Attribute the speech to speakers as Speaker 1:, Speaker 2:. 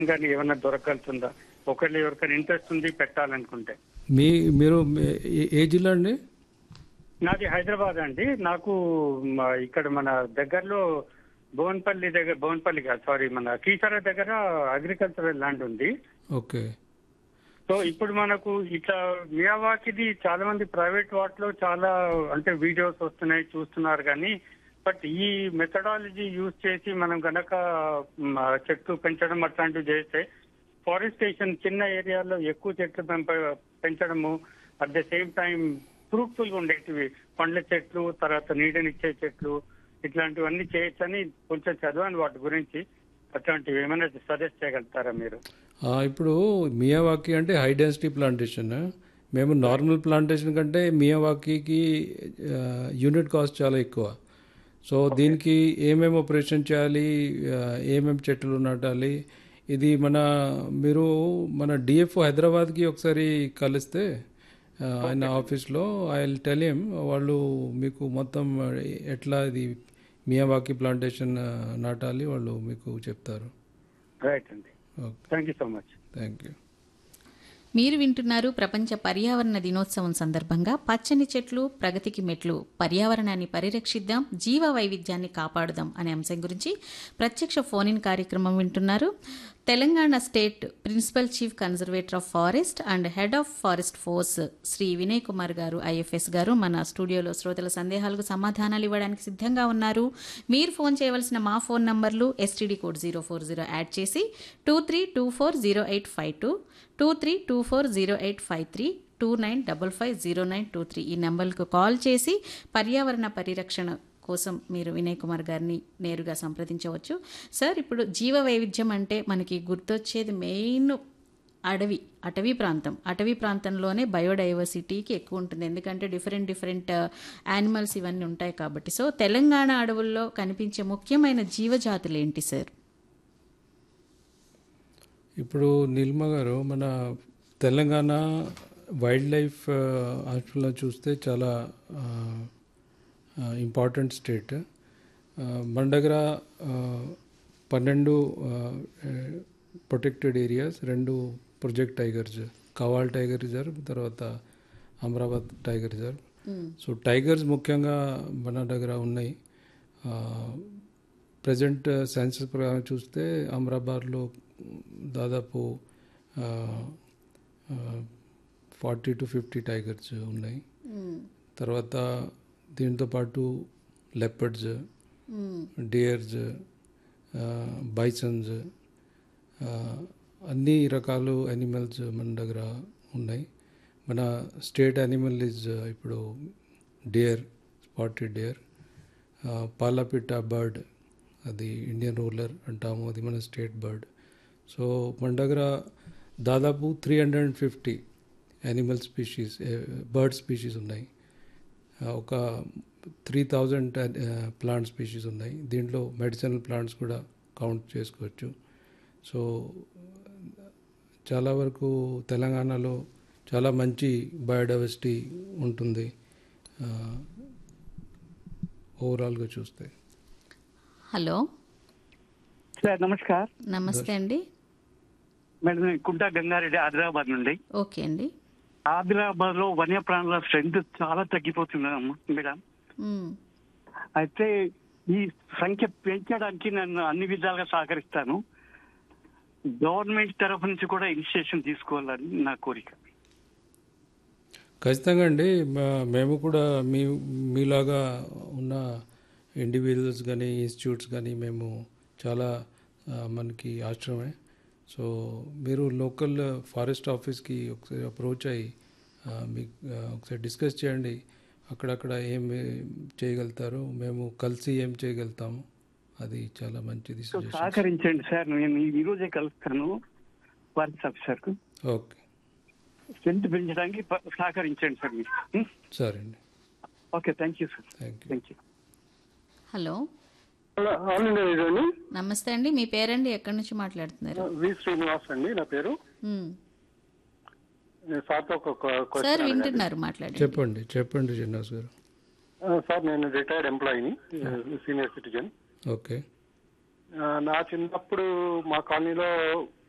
Speaker 1: కానీ ఏమన్నా దొరకాల్సిందా ఒకళ్ళు ఎవరికైనా ఇంట్రెస్ట్ ఉంది పెట్టాలనుకుంటే
Speaker 2: మీ మీరు మీ- ఏ- ఏ జిల్లా అండి
Speaker 1: నాది హైదరాబాద్ అండి నాకు మ- ఇక్కడ మన దగ్గరలో భువన్పల్లి దగ్గర భువన్పల్లి కాదు సారీ మన కీసర దగ్గర అగ్రికల్చరల్ ల్యాండ్ ఉంది
Speaker 2: ఓకే
Speaker 1: సో ఇప్పుడు మనకు ఇట్లా మియావాకిది చాలా మంది ప్రైవేట్ వాటిలో చాలా అంటే వీడియోస్ వస్తున్నాయి చూస్తున్నారు కానీ బట్ ఈ మెథడాలజీ యూజ్ చేసి మనం గనక మ, చెట్లు పెంచడం అట్లాంటివి చేస్తే ఫారెస్టేషన్ చిన్న ఏరియాలో ఎక్కువ చెట్లు పెంప పెంచడము at the same time fruitful గా ఉండేటివి పండ్ల చెట్లు తర్వాత నీడనిచ్చే చెట్లు ఇట్లాంటివన్నీ చేయొచ్చని కొంచెం చదివాను వాటి గురించి అట్లాంటివి ఏమైనా సజెస్ట్ చేయగలుగుతారా మీరు
Speaker 2: ఆ, ఇప్పుడు మియావాకి అంటే హై డెన్సిటీ ప్లాంటేషన్ మేము నార్మల్ ప్లాంటేషన్ కంటే మియావాకీకి యూనిట్ కాస్ట్ చాలా ఎక్కువ సో దీనికి ఏమేమి ఆపరేషన్ చేయాలి ఆ, ఏమేమి చెట్లు నాటాలి ఇది మన మీరు మన డిఎఫ్ హైదరాబాద్కి ఒకసారి కలిస్తే ఆ, ఆయన ఆఫీస్లో ఐ టెల్ హిమ్ వాళ్ళు మీకు మొత్తం ఎట్లా ఇది మియావాకి ప్లాంటేషన్ ఆ, నాటాలి వాళ్ళు మీకు చెప్తారు
Speaker 1: రైట్ అండి
Speaker 2: okay
Speaker 1: thank you so much
Speaker 2: thank you
Speaker 3: మీరు వింటున్నారు ప్రపంచ పర్యావరణ దినోత్సవం సందర్భంగా పచ్చని చెట్లు ప్రగతికి మెట్లు పర్యావరణాన్ని పరిరక్షిద్దాం జీవ వైవిధ్యాన్ని కాపాడుదాం అనే అంశం గురించి ప్రత్యక్ష ఫోన్ ఇన్ కార్యక్రమం వింటున్నారు Telangana state principal chief conservator of forest and head of forest force Shri Vinay Kumar garu IFS గారు మన స్టూడియోలో శ్రోతల సందేహాలకు సమాధానాలు ఇవ్వడానికి సిద్ధంగా ఉన్నారు మీరు ఫోన్ చేయవలసిన మా ఫోన్ నంబర్లు STD code zero four zero add చేసి two three two four zero eight five two two three two four zero eight five three two nine double five zero nine two three ఈ నెంబర్లకు call చేసి పర్యావరణ పరిరక్షణ కోసం మీరు వినయ్ కుమార్ గారిని నేరుగా సంప్రదించవచ్చు సార్ ఇప్పుడు జీవ వైవిధ్యం అంటే మనకి గుర్తొచ్చేది మెయిన్ అడవి అటవీ ప్రాంతం అటవీ ప్రాంతంలోనే బయోడైవర్సిటీకి ఎక్కువ ఉంటుంది ఎందుకంటే డిఫరెంట్ డిఫరెంట్ యానిమల్స్ ఇవన్నీ ఉంటాయి కాబట్టి సో తెలంగాణ అడవుల్లో కనిపించే ముఖ్యమైన జీవజాతులు ఏంటి సార్
Speaker 2: ఇప్పుడు నీల్మ గారు మన తెలంగాణ వైల్డ్ లైఫ్ హాస్పిటల్లో చూస్తే చాలా ఇంపార్టెంట్ స్టేట్ మన దగ్గర ఆ, పన్నెండు ప్రొటెక్టెడ్ ఏరియాస్ రెండు project tigers Kawal tiger reserve తర్వాత Amrabad tiger reserve so tigers ముఖ్యంగా మన దగ్గర ఉన్నాయి ప్రజెంట్ సెన్సస్ ప్రకారం చూస్తే అమరాబాద్లో దాదాపు ఫార్టీ టు ఫిఫ్టీ టైగర్స్ ఉన్నాయి తర్వాత దీంతో పాటు లెపర్డ్స్ డియర్స్ బైసన్స్ అన్ని రకాలు యానిమల్స్ మన దగ్గర ఉన్నాయి మన స్టేట్ యానిమల్ ఇస్ ఇప్పుడు deer spotted deer Palapitta bird అది ఇండియన్ రూలర్ అంటాము అది మన స్టేట్ బర్డ్ సో మన దగ్గర దాదాపు three hundred and fifty animal species bird species ఉన్నాయి ఆ, ఒక త్రీ థౌజండ్ ప్లాంట్ స్పీషీస్ ఉన్నాయి దీంట్లో మెడిసినల్ ప్లాంట్స్ కూడా కౌంట్ చేసుకోవచ్చు సో చాలా వరకు తెలంగాణలో చాలా మంచి బయోడైవర్సిటీ ఉంటుంది ఓవరాల్గా చూస్తే
Speaker 3: హలో
Speaker 1: సార్ నమస్కార్
Speaker 3: నమస్తే అండి
Speaker 1: మేడం నేను కుంటా గంగారెడ్డి ఆదిలాబాద్ నుండి
Speaker 3: ఓకే అండి
Speaker 1: ఆదిలాబాద్ లో వన్యప్రాణుల స్ట్రెంత్ చాలా తగ్గిపోతుందమ్మా మేడం
Speaker 3: మ్,
Speaker 1: అయితే ఈ సంఖ్య పెంచడానికి నేను అన్ని విధాలుగా సహకరిస్తాను గవర్నమెంట్ తరఫు నుంచి కూడా ఇనిషియేషన్ తీసుకోవాలని నా కోరిక
Speaker 2: ఖచ్చితంగా అండి మా- మేము కూడా మీ మీలాగా ఉన్న ఇండివిజువల్స్ కానీ ఇన్స్టిట్యూట్స్ కానీ మేము చాలా ఆ, మనకి ఆశ్రమే సో మీరు లోకల్ ఫారెస్ట్ ఆఫీస్కి ఒకసారి అప్రోచ్ అయ్యి ఆ, మీకు ఆ, ఒకసారి డిస్కస్ చేయండి అక్కడక్కడ ఏం చేయగలుగుతారో మేము కలిసి ఏం చేయగలుగుతాము అది చాలా మంచిది సజెషన్
Speaker 1: సహకరించండి సార్ నేను ఈ రోజే కలుస్తాను ఫారెస్ట్ ఆఫీసర్ కు
Speaker 2: ఓకే
Speaker 1: స్ట్రెంత్ పెంచడానికి ప- సహకరించండి సార్ మీరు
Speaker 2: సరే అండి
Speaker 1: okay thank you sir
Speaker 2: thank you
Speaker 1: thank you
Speaker 3: hello
Speaker 4: అవునండి ఇదండి
Speaker 3: నమస్తే అండి మీ పేరండి ఎక్కడి నుంచి మాట్లాడుతున్నారు
Speaker 4: వి శ్రీనివాస్ అండి నా పేరు
Speaker 3: మ్,
Speaker 4: నేను సార్తో ఒక క్వశ్చన్
Speaker 3: సార్
Speaker 4: అడగాలి.
Speaker 3: వింటున్నారు మాట్లాడండి
Speaker 2: చెప్పండి చెప్పండి శ్రీనివాస్ గారు
Speaker 4: ఆ, సార్ నేను రిటైర్డ్ ఎంప్లాయీని సీనియర్ సిటిజన్
Speaker 2: ఓకే
Speaker 4: నా చిన్నప్పుడు మా కాలనీలో